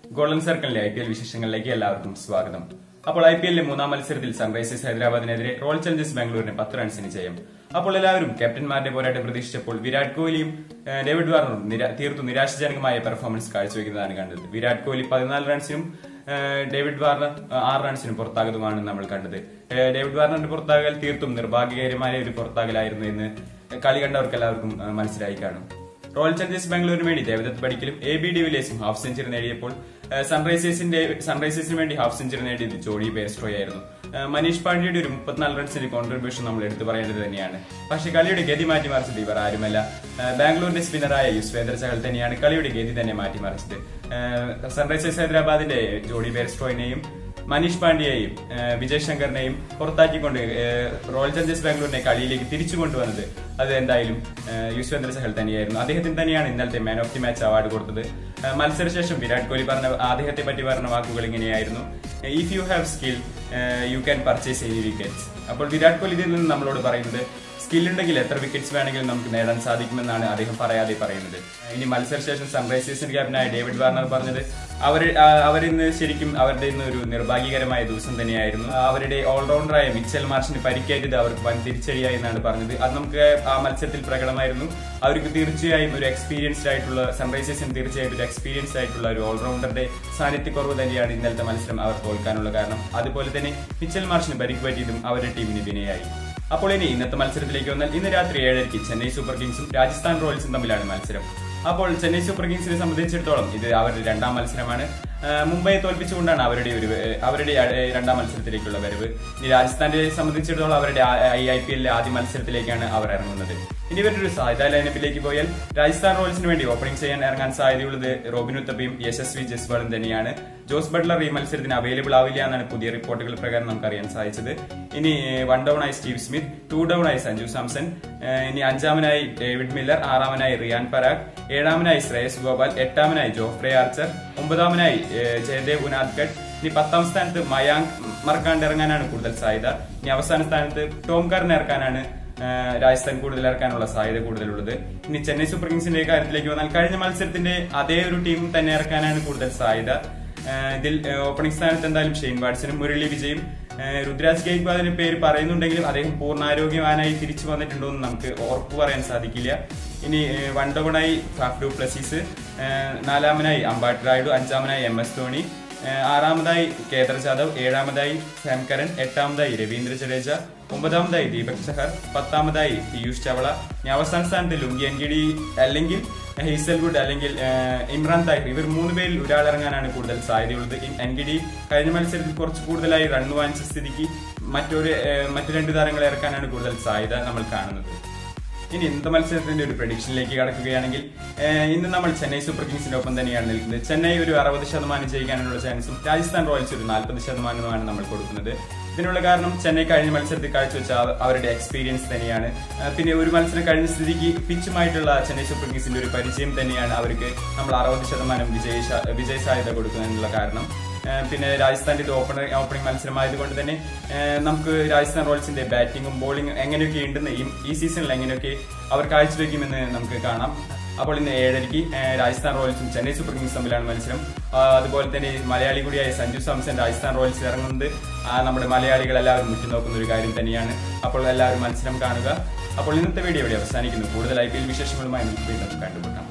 golden സർക്കിളിലെ I P L വിശേഷങ്ങളിലേക്ക് എല്ലാവർക്കും സ്വാഗതം അപ്പോൾ ഐ പി എല്ലിലെ മൂന്നാം മത്സരത്തിൽ സൺറൈസേഴ്സ് ഹൈദരാബാദിനെതിരെ റോയൽ ചലഞ്ചേഴ്സ് ബാംഗ്ലൂരിന് പത്ത് റൺസിന് ജയം അപ്പോൾ എല്ലാവരും ക്യാപ്റ്റന്മാരുടെ പോരാട്ടം പ്രതീക്ഷിച്ചപ്പോൾ വിരാട് കോഹ്ലിയും ഏഹ്, ഡേവിഡ് വാർണറും നിര- തീർത്തും നിരാശാജനകമായ പെർഫോമൻസ് കാഴ്ചവെക്കുന്നതാണ് കണ്ടത് വിരാട് കോഹ്ലി പതിനാല് റൺസിനും ഏഹ്, ഡേവിഡ് വാർണർ ഏഹ്, ആറ് റൺസിനും പുറത്താകുന്നതുമാണ് നമ്മൾ കണ്ടത് ഏഹ്, ഡേവിഡ് വാർണറിന്റെ പുറത്താകൽ തീർത്തും നിർഭാഗ്യകരമായ ഒരു പുറത്താകലായിരുന്നു എന്ന് കളി കണ്ടവർക്ക് എല്ലാവർക്കും ഏഹ്, മനസ്സിലായി കാണും റോയൽ ചലഞ്ചേഴ്സ് ബാംഗ്ലൂരിന് വേണ്ടി ദേവദത്ത് പടിക്കലും എ ബി ഡിവിലേഴ്സും ഹാഫ് സെഞ്ചുറി നേടിയപ്പോൾ ഏഹ്, സൺറൈസേഴ്സിന്റെ സൺറൈസേഴ്സിന് വേണ്ടി ഹാഫ് സെഞ്ചുറി നേടിയത് ജോഡി ബേർസ്ട്രോയ് ആയിരുന്നു ഏഹ്, മനീഷ് പാണ്ഡ്യയുടെ ഒരു മുപ്പത്തിനാല് റൺസിന്റെ കോൺട്രിബ്യൂഷൻ നമ്മൾ എടുത്തു പറയേണ്ടത് തന്നെയാണ് പക്ഷേ കളിയുടെ ഗതി മാറ്റിമറിച്ചത് ഇവർ ആരുമല്ല ഏഹ്, ബാംഗ്ലൂരിന്റെ സ്പിന്നറായ യുസ്വേന്ദ്ര ചഹൽ തന്നെയാണ് കളിയുടെ ഗതി തന്നെ മാറ്റിമറിച്ചത് ഏഹ്, സൺറൈസേഴ്സ് ഹൈദരാബാദിന്റെ ജോഡി ബേർസ്ട്രോയിനെയും മനീഷ് പാണ്ഡ്യയെയും ഏഹ്, വിജയ് ശങ്കറിനെയും പുറത്താക്കിക്കൊണ്ട് ഏഹ്, റോയൽ ചലഞ്ചേഴ്സ് ബാംഗ്ലൂരിനെ കളിയിലേക്ക് തിരിച്ചു കൊണ്ടുവന്നത് അത് എന്തായാലും ഏഹ്, യുസ്വേന്ദ്ര ചഹൽ തന്നെയായിരുന്നു അദ്ദേഹത്തിന് തന്നെയാണ് ഇന്നലത്തെ man of the match award കൊടുത്തത് ഏഹ്, മത്സരശേഷം വിരാട് കോഹ്ലി പറഞ്ഞ അദ്ദേഹത്തെ പറ്റി പറഞ്ഞ വാക്കുകൾ ഇങ്ങനെയായിരുന്നു if you have skill you can purchase any wickets അപ്പോൾ വിരാട് കോഹ്ലി ഇതിൽ നിന്ന് നമ്മളോട് പറയുന്നത് സ്കിൽ ഉണ്ടെങ്കിൽ എത്ര വിക്കറ്റ്സ് വേണമെങ്കിലും നമുക്ക് നേടാൻ സാധിക്കുമെന്നാണ് അദ്ദേഹം പറയാതെ പറയുന്നത് ഇനി മത്സരശേഷം സൺറൈസേഴ്സിന്റെ ക്യാപ്റ്റനായ ഡേവിഡ് വാർണർ പറഞ്ഞത് അവർ അവരിന്ന് ശരിക്കും അവരുടെ ഇന്ന് ഒരു നിർഭാഗ്യകരമായ ദിവസം തന്നെയായിരുന്നു അവരുടെ ഓൾറൗണ്ടറായ മിച്ചൽ മാർഷിന് പരിക്കേറ്റത് അവർക്ക് വൻ തിരിച്ചടിയായി എന്നാണ് പറഞ്ഞത് അത് നമുക്ക് ആ മത്സരത്തിൽ പ്രകടമായിരുന്നു അവർക്ക് തീർച്ചയായും ഒരു എക്സ്പീരിയൻസ്ഡ് ആയിട്ടുള്ള സൺറൈസേഴ്സിന് തീർച്ചയായും ഒരു എക്സ്പീരിയൻസ്ഡ് ആയിട്ടുള്ള ഒരു ഓൾറൗണ്ടറുടെ സാന്നിധ്യക്കുറവ് തന്നെയാണ് ഇന്നലത്തെ മത്സരം അവർ തോൽക്കാനുള്ള കാരണം അതുപോലെ തന്നെ മിച്ചൽ മാർഷിന് പരിക്ക് പറ്റിയതും അവരുടെ ടീമിന് വിനയായി അപ്പോൾ ഇനി ഇന്നത്തെ മത്സരത്തിലേക്ക് വന്നാൽ ഇന്ന് രാത്രി ഏഴരയ്ക്ക് ചെന്നൈ സൂപ്പർ കിങ്സും രാജസ്ഥാൻ റോയൽസും തമ്മിലാണ് മത്സരം അപ്പോൾ ചെന്നൈ സൂപ്പർ കിങ്സിനെ സംബന്ധിച്ചിടത്തോളം ഇത് അവരുടെ രണ്ടാം മത്സരമാണ് ആ, മുംബൈയെ തോൽപ്പിച്ചുകൊണ്ടാണ് അവരുടെ ഒരു ഏഹ്, അവരുടെ അഹ് രണ്ടാം മത്സരത്തിലേക്കുള്ള വരവ് ഇനി രാജസ്ഥാനെ സംബന്ധിച്ചിടത്തോളം അവരുടെ ഐ ഐ പി എല്ലിലെ ആദ്യ മത്സരത്തിലേക്കാണ് അവർ ഇറങ്ങുന്നത് ഇനി ഇവരുടെ ഒരു സാധ്യത ലൈനപ്പിലേക്ക് പോയാൽ രാജസ്ഥാൻ റോയൽസിന് വേണ്ടി ഓപ്പണിംഗ് ചെയ്യാൻ ഇറങ്ങാൻ സാധ്യതയുള്ളത് റോബിൻ ഉത്തപ്പയും യശസ്വി ജസ്വാളും തന്നെയാണ് ജോസ് ബട്ട്ലർ ഈ മത്സരത്തിന് അവൈലബിൾ ആവില്ല എന്നാണ് പുതിയ റിപ്പോർട്ടുകൾ പ്രകാരം നമുക്ക് അറിയാൻ സാധിച്ചത് ഇനി വൺ ഡൗൺ ആയി സ്റ്റീവ് സ്മിത്ത് ടു ഡൗൺ ആയി സഞ്ജു സാംസൺ ഏഹ് ഇനി അഞ്ചാമനായി ഡേവിഡ് മില്ലർ ആറാമനായി റിയാൻ പരാഗ് ഏഴാമനായി ശ്രേയസ് ഗോപാൽ എട്ടാമനായി ജോഫ്രെ ആർച്ചർ ഒമ്പതാമനായി ഏഹ് ജയദേവ് ഉനാദ്കട്ട് ഇനി പത്താം സ്ഥാനത്ത് മയാങ്ക് മറക്കാണ്ട് ഇറങ്ങാനാണ് കൂടുതൽ സാധ്യത ഇനി അവസാന സ്ഥാനത്ത് ടോം കറിനെ ഇറക്കാനാണ് ഏഹ് രാജസ്ഥാൻ കൂടുതൽ ഇറക്കാനുള്ള സാധ്യത കൂടുതലുള്ളത് ഇനി ചെന്നൈ സൂപ്പർ കിങ്സിന്റെ കാര്യത്തിലേക്ക് വന്നാൽ കഴിഞ്ഞ മത്സരത്തിന്റെ അതേ ഒരു ടീം തന്നെ ഇറക്കാനാണ് കൂടുതൽ സാധ്യത ഏഹ് ഇതിൽ ഏഹ് ഓപ്പണിംഗ് സ്ഥാനത്ത് എന്തായാലും ഷെയ്ൻ വാട്സനും മുരളി വിജയും ഏഹ് രുദ്രാജ് ഗെയ്ക്വാദിന് പേര് പറയുന്നുണ്ടെങ്കിലും അദ്ദേഹം പൂർണ്ണാരോഗ്യവാനായി തിരിച്ചു വന്നിട്ടുണ്ടോ എന്ന് നമുക്ക് ഉറപ്പ് പറയാൻ സാധിക്കില്ല ഇനി ഏഹ് വൺ ഡൗണായി ഫാഫ് ഡു പ്ലസീസ് ഏഹ് നാലാമനായി അമ്പാട്ട് റായിഡു അഞ്ചാമനായി എം എസ് ധോണി ഏഹ് ആറാമതായി കേദർ ജാദവ് ഏഴാമതായി സാം കരൺ എട്ടാമതായി രവീന്ദ്ര ജഡേജ ഒമ്പതാമതായി ദീപക് ചഹർ പത്താമതായി പീയൂഷ് ചവള ഇനി അവസാന സ്ഥാനത്ത് ലുങ്കി അൻകിടി അല്ലെങ്കിൽ ഹെയ്സൽവുഡ് അല്ലെങ്കിൽ ഏഹ്, ഇമ്രാൻ താഹിർ ഇവർ മൂന്ന് പേരിൽ ഒരാളിറങ്ങാനാണ് കൂടുതൽ സാധ്യതയുള്ളത് ഇൻ- അൻകിടി കഴിഞ്ഞ മത്സരത്തിൽ കുറച്ച് കൂടുതലായി റൺ വാങ്ങിച്ച സ്ഥിതിക്ക് മറ്റൊരു ഏഹ്, മറ്റു രണ്ട് താരങ്ങളെ ഇറക്കാനാണ് കൂടുതൽ സാധ്യത നമ്മൾ കാണുന്നത് ഇനി ഇന്നത്തെ മത്സരത്തിന്റെ ഒരു പ്രഡിക്ഷനിലേക്ക് കടക്കുകയാണെങ്കിൽ ഏഹ്, ഇന്ന് നമ്മൾ ചെന്നൈ സൂപ്പർ കിങ്സിന്റെ ഒപ്പം തന്നെയാണ് നിൽക്കുന്നത് ചെന്നൈ ഒരു അറുപത് ശതമാനം ജയിക്കാനുള്ള ചാൻസും രാജസ്ഥാൻ റോയൽസ് ഒരു നാൽപ്പത് ശതമാനവുമാണ് നമ്മൾ കൊടുക്കുന്നത് ഇതിനുള്ള കാരണം ചെന്നൈ കഴിഞ്ഞ മത്സരത്തിൽ കാഴ്ചവെച്ച അവ- അവരുടെ എക്സ്പീരിയൻസ് തന്നെയാണ് ഏഹ്, പിന്നെ ഒരു മത്സരം കഴിഞ്ഞ സ്ഥിതിക്ക് പിച്ചുമായിട്ടുള്ള ചെന്നൈ സൂപ്പർ കിങ്സിന്റെ ഒരു പരിചയം തന്നെയാണ് അവർക്ക് നമ്മൾ അറുപത് ശതമാനം വിജയ ശ- വിജയ സാധ്യത കൊടുക്കുന്നതിനുള്ള കാരണം ഏഹ് പിന്നെ രാജസ്ഥാന്റെ ഇത് ഓപ്പണർ ഓപ്പണിംഗ് മത്സരമായതുകൊണ്ട് തന്നെ ഏഹ് നമുക്ക് രാജസ്ഥാൻ റോയൽസിന്റെ ബാറ്റിംഗും ബോളിംഗും എങ്ങനെയൊക്കെ ഉണ്ടെന്ന് ഈ ഈ സീസണിൽ എങ്ങനെയൊക്കെ അവർ കാഴ്ചവെക്കുമെന്ന് നമുക്ക് കാണാം അപ്പോൾ ഇന്ന് ഏഴരയ്ക്ക് ഏഹ് രാജസ്ഥാൻ റോയൽസും ചെന്നൈ സൂപ്പർ കിങ്സ് തമ്മിലാണ് മത്സരം ആ, അതുപോലെ തന്നെ മലയാളി കൂടിയായ സഞ്ജു സാംസൺ രാജസ്ഥാൻ റോയൽസ് ഇറങ്ങുന്നത് ആ, നമ്മുടെ മലയാളികൾ എല്ലാവരും ഉറ്റുനോക്കുന്ന ഒരു കാര്യം തന്നെയാണ് അപ്പോൾ എല്ലാവരും മത്സരം കാണുക അപ്പോൾ ഇന്നത്തെ വീഡിയോ ഇവിടെ അവസാനിക്കുന്നു കൂടുതൽ ഐ പി എൽ വിശേഷങ്ങളുമായി നമുക്ക് വീണ്ടും കണ്ടുമുട്ടാം